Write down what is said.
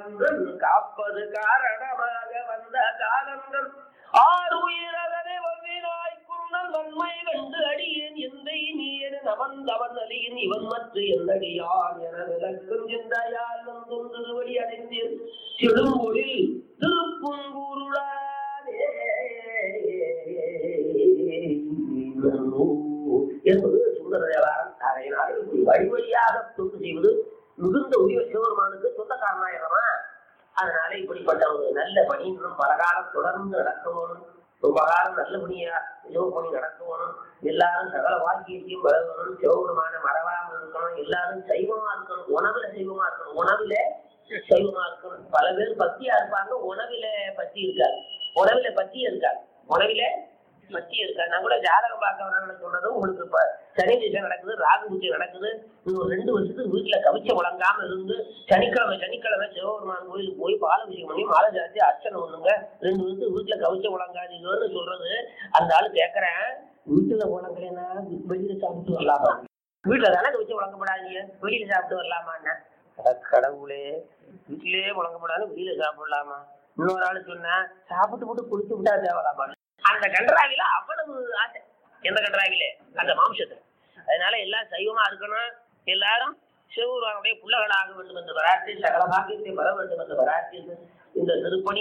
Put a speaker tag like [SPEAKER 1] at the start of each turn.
[SPEAKER 1] காலங்கள் காப்பது காரணமாக வந்த காலங்கள் ஆறு உயிரதனை வவ்வினாய் குருணல் வன்மை கண்டு அடியேன் எந்தை நீர் அவன் அவன் அலியின் இவன் மற்ற என்னடியான் என விளக்கும் சிந்தையால் வந்து வழி அடைந்தேன் சிடும்பொழில் திருப்புங்கூருளானே என்பது சுந்தர தேவாரம் ஆகையினால் இப்படி வழி வழியாக தொண்டு செய்வது மிகுந்த உரிய சிவபெருமானுக்கு சொந்தக்காரனாயிரமா அதனால இப்படிப்பட்ட ஒரு நல்ல பணி இன்னும் பல காலம் தொடர்ந்து நடக்கணும் ரொம்ப காலம் நல்ல பணியா சிவ பணி நடக்கணும் எல்லாரும் சகல வாக்கியத்தையும் பழகணும் சிவபெருமான மறவாம இருக்கணும் எல்லாரும் சைவமா இருக்கணும் உணவுல சைவமா இருக்கணும் உணவுல சைவமா இருக்கணும் பல பேர் பக்தியா இருப்பாங்க உணவில பத்தி இருக்காது உணவில பத்தி இருக்காது உணவில பத்தி இருக்காது நான் கூட ஜாதகம் பார்க்க வரவங்க சொன்னதும் உங்களுக்கு இப்ப சனி திசை நடக்குது ராகு பூஜை நடக்குது இன்னும் ரெண்டு வருஷத்துக்கு வீட்டுல கவிச்ச முழங்காம இருந்து சனிக்கிழமை சனிக்கிழமை சிவபெருமான் கோயிலுக்கு போய் பால விஷயம் பண்ணி மாலை ஜாஸ்தி அர்ச்சனை பண்ணுங்க ரெண்டு வருஷத்துக்கு வீட்டுல கவிச்ச முழங்காதீங்கன்னு சொல்றது அந்த ஆளு கேக்குறேன் வீட்டுல முழங்கலைன்னா வெளியில சாப்பிட்டு வரலாமா வீட்டுல தானே கவிச்ச முழங்கப்படாதீங்க வெளியில சாப்பிட்டு வரலாமான்னா அட கடவுளே வீட்டிலேயே முழங்கப்படாது வெளியில சாப்பிடலாமா இன்னொரு ஆளு சொன்னா சாப்பிட்டு போட்டு குளிச்சு விட்டா தேவலாமா அந்த கன்றாவில அவ்வளவு ஆசை எந்த கன்றாவில அந்த மாம்சத்துல அதனால எல்லாம் சைவமா இருக்கணும் எல்லாரும் சிவபெருமானுடைய புள்ளகளாக வேண்டும் என்று வராட்டி சகல பாக்கியத்தை பெற வேண்டும் என்று வராட்டி இந்த திருப்பணி